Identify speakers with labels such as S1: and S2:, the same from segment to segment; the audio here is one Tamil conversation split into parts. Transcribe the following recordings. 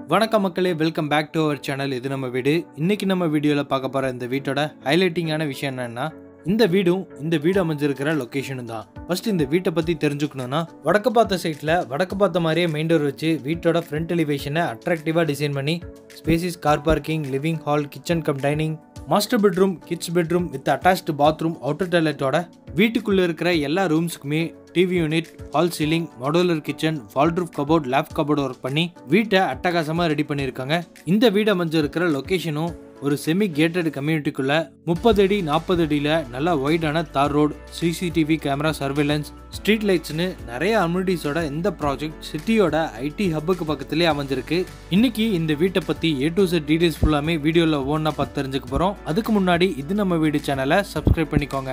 S1: வணக்கம் மக்களே welcome back to our channel இது நம்ம வீடு இன்னைக்கு நம்ம வீடியோவில் பார்க்க போகிற இந்த வீட்டோட ஹைலைட்டிங்கான விஷயம் என்னன்னா இந்த வீடும் இந்த வீடு அமைஞ்சிருக்கிற லொக்கேஷனும் தான் ஃபர்ஸ்ட் இந்த வீட்டை பற்றி தெரிஞ்சுக்கணும்னா வடக்கு பார்த்த சைட்டில் வடக்கு பார்த்த மாதிரியே மெயின் டோர் வச்சு வீட்டோட ஃப்ரண்ட் எலிவேஷனை அட்ராக்டிவாக டிசைன் பண்ணி spaces car parking living hall kitchen cum dining master bedroom kids bedroom with attached bathroom outer டாய்லெட்டோட வீட்டுக்குள்ளே இருக்கிற எல்லா ரூம்ஸ்க்குமே TV unit hall ceiling modular kitchen wall roof cupboard loft cupboard work பண்ணி வீட்டை அட்டகாசமாக ரெடி பண்ணியிருக்காங்க இந்த வீடு அமைஞ்சிருக்கிற லொக்கேஷனும் ஒரு செமி கேட்டட் கம்யூனிட்டிக்குள்ள முப்பது அடி நாற்பது அடியில் நல்லா ஒய்டான தார் road CCTV camera surveillance street லைட்ஸ்னு நிறைய அம்யூனிட்டிஸோட இந்த ப்ராஜெக்ட் சிட்டியோட ஐடி ஹப்புக்கு பக்கத்துலேயே அமைஞ்சிருக்கு இன்னைக்கு இந்த வீட்டை பற்றி ஏ டு செட் டீடைல்ஸ் ஃபுல்லாமே வீடியோவில் ஒவ்வொன்றா பார்த்து தெரிஞ்சுக்க போகிறோம் அதுக்கு முன்னாடி இது நம்ம வீடு சேனலை சப்ஸ்கிரைப் பண்ணிக்கோங்க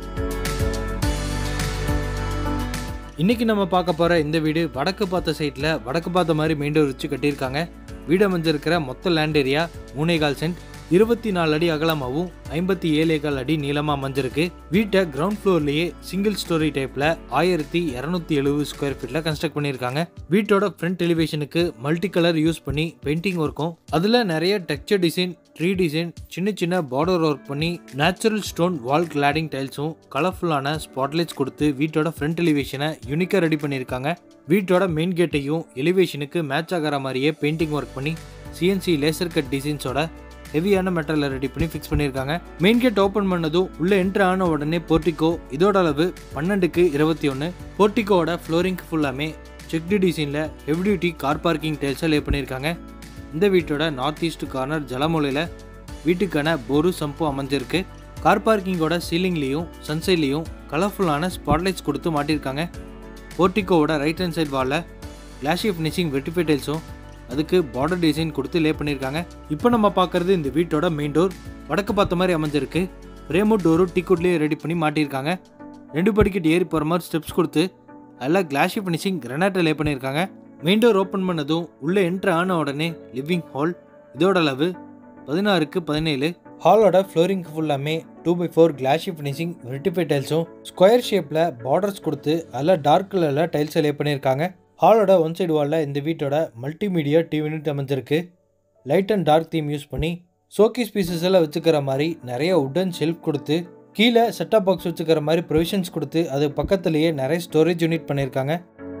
S1: இன்னைக்கு நம்ம பார்க்க போற இந்த வீடு வடக்கு பார்த்த சைட்ல வடக்கு பார்த்த மாதிரி மெயின் டோர் வச்சு கட்டியிருக்காங்க வீடு அமைஞ்சிருக்கிற மொத்த லேண்ட் ஏரியா மூணேகால் சென்ட் இருபத்தி நாலு அடி அகலமாகவும் ஐம்பத்தி ஏழு ஏகால் அடி நீளமா அமைஞ்சிருக்கு வீட்டை கிரவுண்ட் ஃப்ளோர்லயே சிங்கிள் ஸ்டோரி டைப்ல ஆயிரத்தி இரநூத்தி எழுபது ஸ்கொயர் ஃபீட்ல கன்ஸ்ட்ரக்ட் பண்ணியிருக்காங்க வீட்டோட ஃப்ரண்ட் எலிவேஷனுக்கு மல்டி கலர் யூஸ் பண்ணி பெயிண்டிங் ஒர்க்கும் அதுல நிறைய டெக்ஸ்சர் டிசைன் ட்ரீ டிசைன் சின்ன சின்ன பார்டர் ஒர்க் பண்ணி நேச்சுரல் ஸ்டோன் வால் கிளாடிங் டைல்ஸும் கலர்ஃபுல்லான ஸ்பாட்லைட்ஸ் கொடுத்து வீட்டோட ஃப்ரண்ட் எலிவேஷனை யூனிக்காக ரெடி பண்ணியிருக்காங்க வீட்டோட மெயின் கேட்டையும் எலிவேஷனுக்கு மேட்ச் ஆகிற மாதிரியே பெயிண்டிங் ஒர்க் பண்ணி சிஎன்சி லேசர் கட் டிசைன்ஸோட ஹெவியான மெட்டலில் ரெடி பண்ணி ஃபிக்ஸ் பண்ணியிருக்காங்க மெயின் கேட் ஓப்பன் பண்ணதும் உள்ள என்ட்ரு ஆன உடனே போர்ட்டிகோ இதோட அளவு பன்னெண்டுக்கு இருபத்தி ஒன்று போர்ட்டிகோட ஃப்ளோரிங் ஃபுல்லாமே செக்டு டிசைனில் ஹெவி டியூட்டி கார் பார்க்கிங் டைல்ஸை லே பண்ணியிருக்காங்க இந்த வீட்டோட நார்த் ஈஸ்ட் கார்னர் ஜலமூலையில் வீட்டுக்கான போரு சம்பு அமைஞ்சிருக்கு கார் பார்க்கிங்கோட சீலிங்லேயும் சன்சைட்லேயும் கலர்ஃபுல்லான ஸ்பாட்லைட்ஸ் கொடுத்து மாட்டியிருக்காங்க போர்ட்டிகோவோட ரைட் ஹேண்ட் சைட் வாலில் கிளாஷி ஃபினிஷிங் வெட்டிஃபை டைல்ஸும் அதுக்கு பார்டர் டிசைன் கொடுத்து லே பண்ணியிருக்காங்க இப்போ நம்ம பார்க்குறது இந்த வீட்டோட மெயின் டோர் வடக்கு பார்த்த மாதிரி அமைஞ்சிருக்கு பிரேமோ டோரும் டீக்குட்லேயே ரெடி பண்ணி மாட்டியிருக்காங்க ரெண்டு படிக்கட்டு ஏறி போகிற மாதிரி ஸ்டெப்ஸ் கொடுத்து அதில் கிளாஷி ஃபினிஷிங் கிரனாட்டை லே பண்ணியிருக்காங்க மெயின் டோர் ஓப்பன் பண்ணதும் உள்ளே என்ட்ரு ஆன உடனே லிவிங் ஹால் இதோட அளவு பதினாறுக்கு பதினேழு ஹாலோட ஃப்ளோரிங் ஃபுல்லாமே two by four glossy finishing vitrify டைல்ஸும் ஸ்கொயர் ஷேப்பில் பார்டர்ஸ் கொடுத்து அதில் டார்க் கலரில் டைல்ஸை லே பண்ணியிருக்காங்க ஹாலோட ஒன் சைடு வாலில் இந்த வீட்டோட மல்டிமீடியா டிவி யூனிட் அமைஞ்சிருக்கு light and dark theme use பண்ணி ஷோகேஸ் பீசஸ் எல்லாம் வச்சுக்கிற மாதிரி நிறைய உடன் ஷெல்ஃப் கொடுத்து கீழே செட்டப் பாக்ஸ் வச்சுக்கிற மாதிரி ப்ரொவிஷன்ஸ் கொடுத்து அது பக்கத்துலேயே நிறைய ஸ்டோரேஜ் யூனிட் பண்ணியிருக்காங்க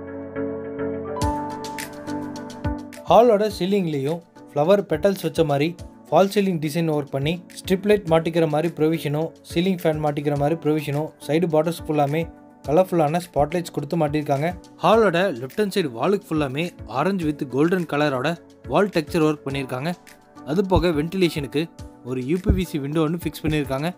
S1: ஹாலோட சீலிங்லேயும் ஃப்ளவர் பெட்டல்ஸ் வச்ச மாதிரி ஃபால் சீலிங் டிசைன் ஒர்க் பண்ணி ஸ்ட்ரிப் லைட் மாட்டிக்கிற மாதிரி ப்ரொவிஷனும் சீலிங் ஃபேன் மாட்டிக்கிற மாதிரி ப்ரொவிஷனும் சைடு பார்டர்ஸ் ஃபுல்லாமே கலர்ஃபுல்லான ஸ்பாட்லைட்ஸ் கொடுத்து மாட்டியிருக்காங்க ஹாலோட லெஃப்ட் ஹேண்ட் சைடு வாலுக்கு ஃபுல்லாமே ஆரஞ்சு வித் கோல்டன் கலரோட வால் டெக்ஸ்சர் ஒர்க் பண்ணியிருக்காங்க அது போக வென்டிலேஷனுக்கு ஒரு யூபிவிசி விண்டோ ஒன்று ஃபிக்ஸ் பண்ணியிருக்காங்க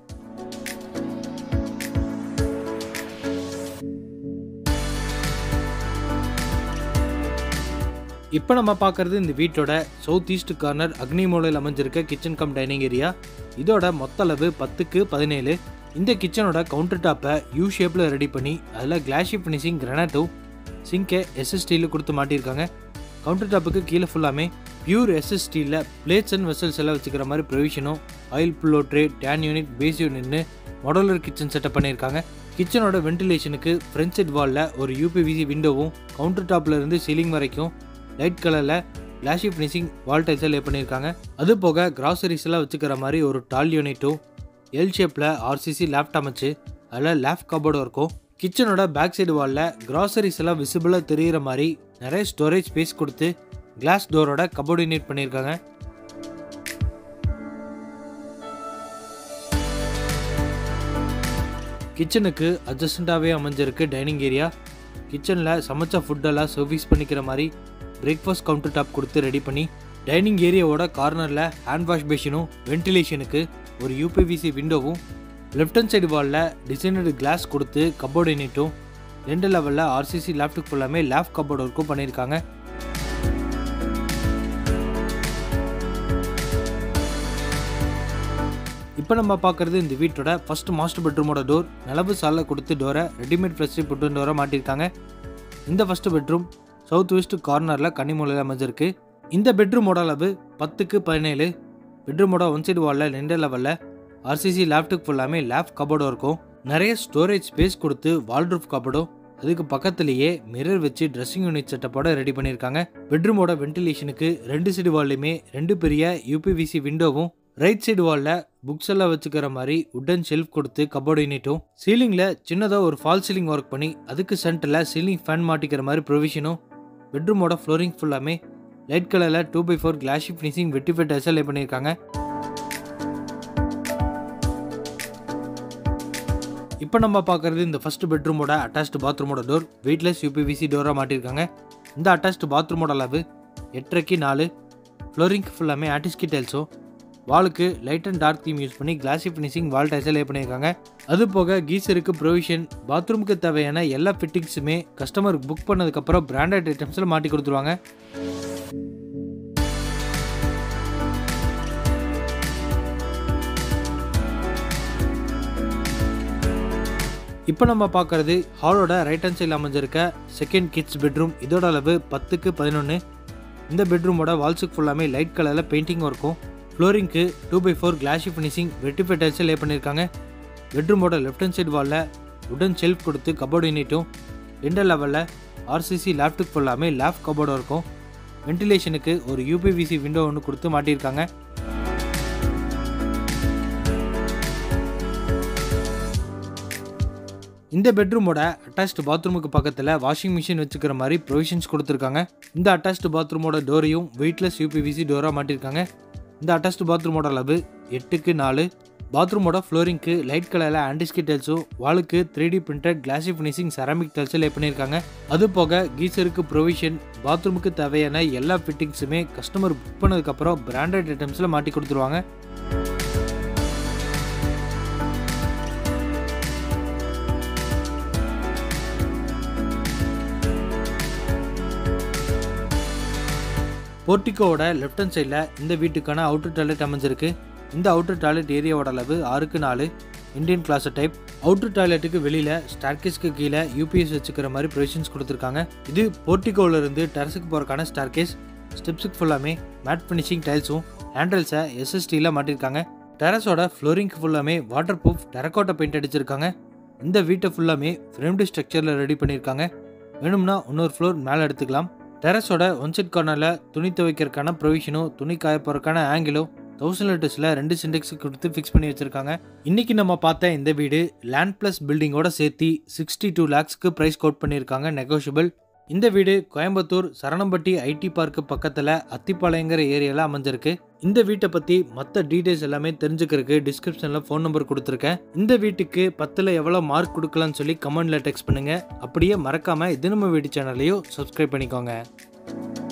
S1: இப்போ நம்ம பார்க்குறது இந்த வீட்டோட சவுத் ஈஸ்ட் கார்னர் அக்னி மூலையில் அமைஞ்சிருக்க கிச்சன் கம் டைனிங் ஏரியா இதோட மொத்த அளவு பத்துக்கு பதினேழு இந்த கிச்சனோட கவுண்டர் டாப்பை யூ ஷேப்பில் ரெடி பண்ணி அதில் கிளாஷி ஃபினிஷிங் கிரனாட்டும் சிங்கை எஸ்எஸ் ஸ்டீலில் கொடுத்து மாட்டியிருக்காங்க கவுண்டர் டாப்புக்கு கீழே ஃபுல்லாமே பியூர் எஸ்எஸ் ஸ்டீலில் பிளேட்ஸ் அண்ட் வெசல்ஸ் எல்லாம் வச்சுக்கிற மாதிரி ப்ரொவிஷனும் ஆயில் புல்லோ ட்ரே டேன் யூனிட் பேஸ் யூனிட்னு மாடலர் கிச்சன் செட்டப் பண்ணியிருக்காங்க கிச்சனோட வென்டிலேஷனுக்கு ஃப்ரண்ட் சைட் வாலில் ஒரு யூபிவிசி விண்டோவும் கவுண்டர் டாப்ல இருந்து சீலிங் வரைக்கும் லைட் கலரில் கிளாஷி ஃபினிஷிங் வால் டைல்ஸை லே பண்ணியிருக்காங்க அது போக கிராசரிஸ் எல்லாம் வச்சுக்கிற மாதிரி ஒரு டால் யூனிட்டும் எல் ஷேப்பில் ஆர்சிசி லேப்ட் அமைச்சு அதில் லேப் கபோர்டு இருக்கும் கிச்சனோட பேக் சைடு வாலில் கிராசரிஸ் எல்லாம் விசிபிளாக தெரிகிற மாதிரி நிறைய ஸ்டோரேஜ் ஸ்பேஸ் கொடுத்து கிளாஸ் டோரோட கபோர்டு யூனிட் பண்ணியிருக்காங்க கிச்சனுக்கு அட்ஜஸ்டண்ட்டாகவே அமைஞ்சிருக்கு டைனிங் ஏரியா கிச்சனில் சமைச்ச ஃபுட்டெல்லாம் சர்வீஸ் பண்ணிக்கிற மாதிரி பிரேக்ஃபாஸ்ட் கவுண்டர் டாப் கொடுத்து ரெடி பண்ணி டைனிங் ஏரியாவோட கார்னரில் ஹேண்ட் வாஷ் பேஷனும் வென்டிலேஷனுக்கு ஒரு யூபிவிசி விண்டோவும் லெஃப்ட் ஹேண்ட் சைடு வாலில் டிசைனடு கிளாஸ் கொடுத்து கபோர்டு யூனிட்டும் ரெண்டு லெவலில் ஆர்சிசி லேப்டாப் ஃபுல்லாமே லேப் கபோர்டு ஒர்க்கும் பண்ணியிருக்காங்க இப்போ நம்ம பார்க்குறது இந்த வீட்டோட ஃபர்ஸ்ட் மாஸ்டர் பெட்ரூமோட டோர் நிலவு சாலில் கொடுத்து டோரை ரெடிமேட் ஃப்ளெக்ஸி புட்டு டோரை மாட்டியிருக்காங்க இந்த ஃபர்ஸ்ட் பெட்ரூம் சவுத் வெஸ்ட் கார்னரில் கன்னிமூலையில் அமைஞ்சிருக்கு இந்த பெட்ரூமோட அளவு பத்துக்கு பதினேழு பெட்ரூமோட ஒன் சைடு வாலில் ரெண்டு லெவலில் ஆர்சிசி லேப்டாப் ஃபுல்லாமே லேப் கபோர்டும் இருக்கும் நிறைய ஸ்டோரேஜ் ஸ்பேஸ் கொடுத்து வால்ரூஃப் கபோர்டும் அதுக்கு பக்கத்துலேயே மிரர் வச்சு ட்ரெஸ்ஸிங் யூனிட் செட்டப்போட ரெடி பண்ணியிருக்காங்க பெட்ரூமோட வென்டிலேஷனுக்கு ரெண்டு சைடு வால்லையுமே ரெண்டு பெரிய யூபிவிசி விண்டோவும் ரைட் சைடு வாலில் புக்ஸ் எல்லாம் வச்சுக்கிற மாதிரி உட்டன் ஷெல்ஃப் கொடுத்து கபோர்டு யூனிட்டும் சீலிங்கில் சின்னதாக ஒரு ஃபால் சீலிங் ஒர்க் பண்ணி அதுக்கு சென்டரில் சீலிங் ஃபேன் மாட்டிக்கிற மாதிரி ப்ரொவிஷனும் பெட்ரூமோட ஃப்ளோரிங் ஃபுல்லாமே லைட் கலரில் two by four glossy finishing vitrified எஸ்எல்ஏ பண்ணியிருக்காங்க இப்போ நம்ம பார்க்குறது இந்த ஃபர்ஸ்ட் பெட்ரூமோட அட்டாச்டு பாத்ரூமோட டோர் வெயிட்லெஸ் யூபிவிசி டோராக மாட்டியிருக்காங்க இந்த அட்டாச்டு பாத்ரூமோட அளவு எட்டரைக்கு நாலு ஃப்ளோரிங்க்கு ஃபுல்லாமே ஆர்டிஸ்கி டைல்ஸும் வாலுக்கு light and dark theme use பண்ணி கிளாசி ஃபினிஷிங் வால் டைல்ஸில் லே பண்ணியிருக்காங்க அது போக கீசருக்கு ப்ரொவிஷன் பாத்ரூமுக்கு தேவையான எல்லா ஃபிட்டிங்ஸுமே கஸ்டமருக்கு புக் பண்ணதுக்கப்புறம் பிராண்டட் ஐட்டம்ஸில் மாட்டி கொடுத்துருவாங்க இப்போ நம்ம பார்க்குறது ஹாலோட ரைட் ஹேண்ட் சைடில் அமைஞ்சிருக்க செகண்ட் கிட்ஸ் பெட்ரூம் இதோட அளவு பத்துக்கு பதினொன்று இந்த பெட்ரூமோட வால்ஸுக்கு ஃபுல்லாமே லைட் கலரில் பெயிண்டிங் இருக்கும் ஃப்ளோரிங்க்கு two by four glossy finishing vitrify டைல்ஸில் லே பண்ணியிருக்காங்க பெட்ரூமோட லெஃப்ட் ஹேண்ட் சைடு வாலில் உடன் ஷெல்ஃப் கொடுத்து கபோர்டு யூனிட்டும் ரெண்டு லெவலில் ஆர்சிசி லேப்டுக்கு ஃபுல்லாமே லேப் கபோர்டும் இருக்கும் வென்டிலேஷனுக்கு ஒரு யூபிவிசி விண்டோ ஒன்று கொடுத்து மாட்டியிருக்காங்க இந்த பெட்ரூமோட அட்டாச்டு பாத்ரூமுக்கு பக்கத்தில் வாஷிங் மிஷின் வச்சுக்கிற மாதிரி ப்ரொவிஷன்ஸ் கொடுத்துருக்காங்க இந்த அட்டாச்டு பாத்ரூமோட டோரையும் வெயிட்லெஸ் யூபிவிசி டோராக மாட்டியிருக்காங்க இந்த அட்டாச்டு பாத்ரூமோட அளவு எட்டுக்கு நாலு பாத்ரூமோட ஃப்ளோரிங்க்கு லைட் கலரில் ஆண்டிஸ்கி டைல்ஸும் வாலுக்கு three D printed classy finishing ceramic டைல்ஸும் லே பண்ணியிருக்காங்க அது போக கீசருக்கு ப்ரொவிஷன் பாத்ரூமுக்கு தேவையான எல்லா ஃபிட்டிங்ஸுமே கஸ்டமர் புக் பண்ணதுக்கப்புறம் பிராண்டட் ஐட்டம்ஸில் மாட்டி கொடுத்துருவாங்க போர்ட்டிகோவோட லெஃப்ட் ஹேண்ட் சைடில் இந்த வீட்டுக்கான அவுட்டர் டாய்லெட் அமைஞ்சிருக்கு இந்த அவுட்டர் டாய்லெட் ஏரியாவோட அளவு ஆறுக்கு நாலு இந்தியன் கிளாஸ் டைப் அவுட்டர் டாய்லெட்டுக்கு வெளியில் ஸ்டார்கேஸ்க்கு கீழே யூபிஎஸ் வச்சுக்கிற மாதிரி ப்ரொவிஷன்ஸ் கொடுத்துருக்காங்க இது போர்ட்டிகோவில் இருந்து டெரஸுக்கு போகிறக்கான ஸ்டார்கேஸ் ஸ்டெப்ஸுக்கு ஃபுல்லாமே மேட் ஃபினிஷிங் டைல்ஸும் ஹேண்டல்ஸை எஸ்எஸ்டியில் மாட்டியிருக்காங்க டெரஸோட ஃப்ளோரிங்க்கு ஃபுல்லாமே வாட்டர் ப்ரூஃப் டெரக்கோட்டை பெயிண்ட் அடிச்சிருக்காங்க இந்த வீட்டை ஃபுல்லாமே ஃப்ரேம்டு ஸ்ட்ரக்சரில் ரெடி பண்ணியிருக்காங்க வேணும்னா இன்னொரு ஃப்ளோர் மேலே எடுத்துக்கலாம் டெரஸோட ஒன் சைட் கார்னரில் துணி துவைக்கிறதுக்கான ப்ரொவிஷனும் துணி காய போகிறக்கான ஆங்கிலும் தௌசண்ட் லிட்டர்ஸில் ரெண்டு சிண்டெக்ஸ் கொடுத்து ஃபிக்ஸ் பண்ணி வச்சுருக்காங்க இன்றைக்கி நம்ம பார்த்த இந்த வீடு லேண்ட் ப்ளஸ் பில்டிங்கோட சேர்த்து சிக்ஸ்டி டூ லேக்ஸ்க்கு ப்ரைஸ் கோட் பண்ணியிருக்காங்க நெகோஷியபிள் இந்த வீடு கோயம்புத்தூர் சரணம்பட்டி ஐடி பார்க்கு பக்கத்தில் அத்திப்பாளையங்கிற ஏரியாவில் அமைஞ்சிருக்கு இந்த வீட்டை பற்றி மற்ற டீட்டெயில்ஸ் எல்லாமே தெரிஞ்சுக்கிறதுக்கு டிஸ்கிரிப்ஷனில் ஃபோன் நம்பர் கொடுத்துருக்கேன் இந்த வீட்டுக்கு பத்தில் எவ்வளோ மார்க் கொடுக்கலாம்னு சொல்லி கமெண்டில் டெக்ஸ்ட் பண்ணுங்கள் அப்படியே மறக்காமல் இது நம்ம வீட்டு சேனலையும் சப்ஸ்கிரைப் பண்ணிக்கோங்க